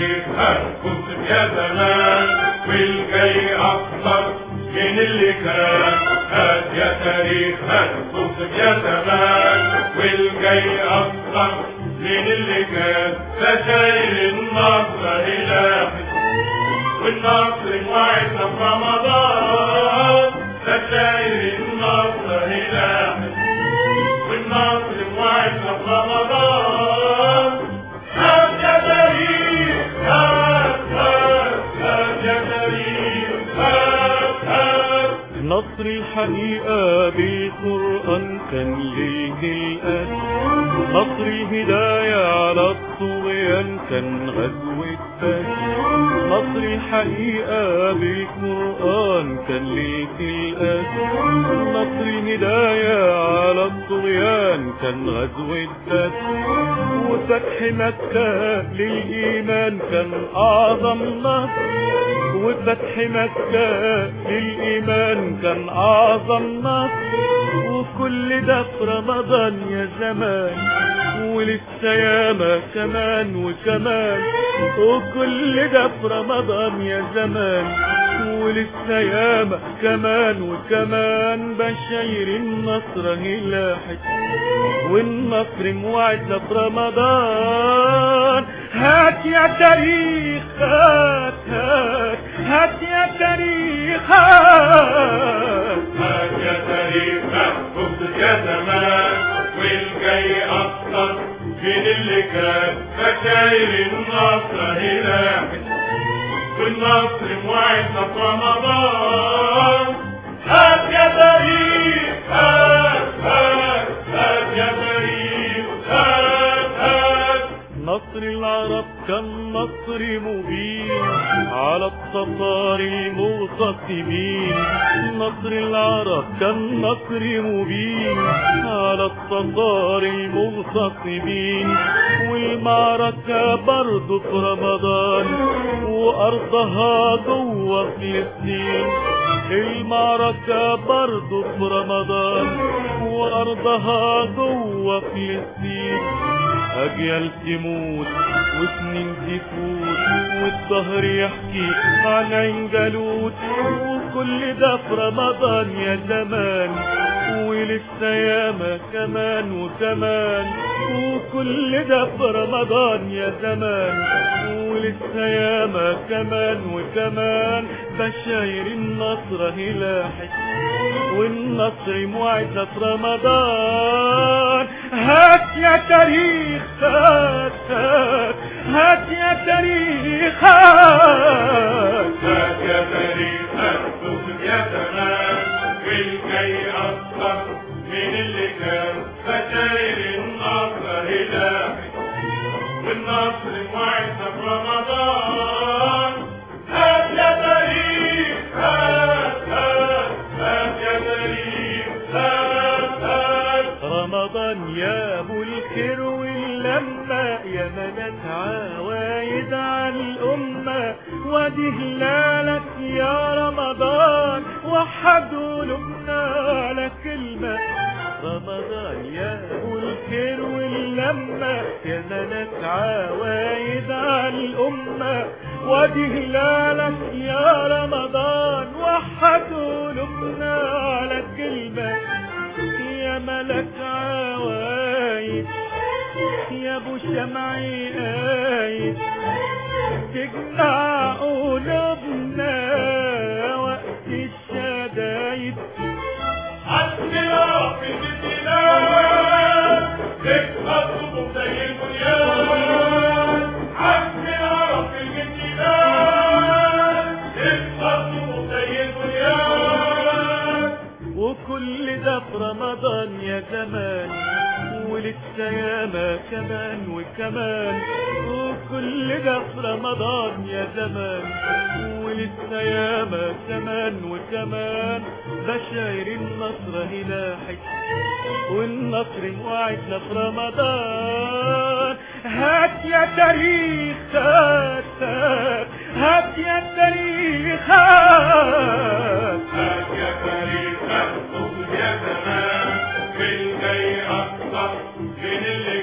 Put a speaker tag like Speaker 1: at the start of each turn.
Speaker 1: تاريخ هتكتب يا زمان والجاي أكتر من اللي كان هات يا تاريخ هتكتب يا زمان والجاي أكتر من اللي كان بشاير النصر إلهي والنصر موعدنا في رمضان بشاير النصر إلهي والنصر موعدنا في رمضان هات يا تاريخ هات هات هات يا تاريخ هات هات
Speaker 2: نصر الحقيقة بالقرآن كان ليه الأس نصر هداية على الطغيان كان غزوة بدر نصر الحقيقة بالقرآن كان ليه الأس نصر هداية على الطغيان كان غزوة بدر وفتح مكة للإيمان كان أعظم نصر وفتح مكة للإيمان كان أعظم نصر وكل ده في رمضان يا زمان ولسه ياما كمان وكمان وكل ده في رمضان يا زمان ولسه ياما كمان وكمان بشاير النصر هي لاحت والنصر موعدنا في رمضان هات يا تاريخ هات هات هات يا تاريخ هات
Speaker 1: هات يا تاريخ اكتب يا زمان والجاي أكتر من اللي كان بشاير النصر هلاك والنصر موعدنا في رمضان هات يا تاريخ هات هات هات يا تاريخ هات هات
Speaker 2: نصر العرب كان نصر مبين على التتار المغتصبين نصر العرب كان نصر مبين على التتار المغتصبين والمعركة برضه في رمضان وأرضها جوه فلسطين المعركة برضه في رمضان وأرضها جوه فلسطين أجيال تموت وسنين تفوت والظهر يحكي عن عين جالوت وكل ده في رمضان يا زمان ولسه ياما كمان وكمان وكل ده في رمضان يا زمان ولسه ياما كمان وكمان بشاير النصر هلاحت والنصر موعدنا في رمضان هات يا تاريخ هات هات هات يا تاريخ هات
Speaker 1: هات يا تاريخ اكتب يا زمان والجاي أكتر من اللي كان بشاير النصر هلاك والنصر موعدنا في رمضان هات يا تاريخ هات هات هات يا تاريخ هات هات
Speaker 2: رمضان يا ابو الخير واللمة يا مدد عوايد على الأمة وادي هلالك يا رمضان وحد قلوبنا على كلمة رمضان يا ابو الخير واللمة يا مدد عوايد على الأمة وادي هلالك يا رمضان وحد قلوبنا على كلمة يا ملك عوايد يا ابو شمعي قايد تجمع قلوبنا وقت الشدايد
Speaker 1: حسبي رب البلاد تكسر زي البنيان حسبي رب البلاد تكسر زي البنيان
Speaker 2: وكل ده في رمضان يا زمان ولسه ياما كمان وكمان وكل ده في رمضان يا زمان ولسه ياما كمان وكمان بشاير النصر هلاحت والنصر موعدنا في رمضان هات يا تاريخ هات هات هات يا تاريخ هات
Speaker 1: هات يا تاريخ اكتب يا زمان بالجاي اكتر من اللي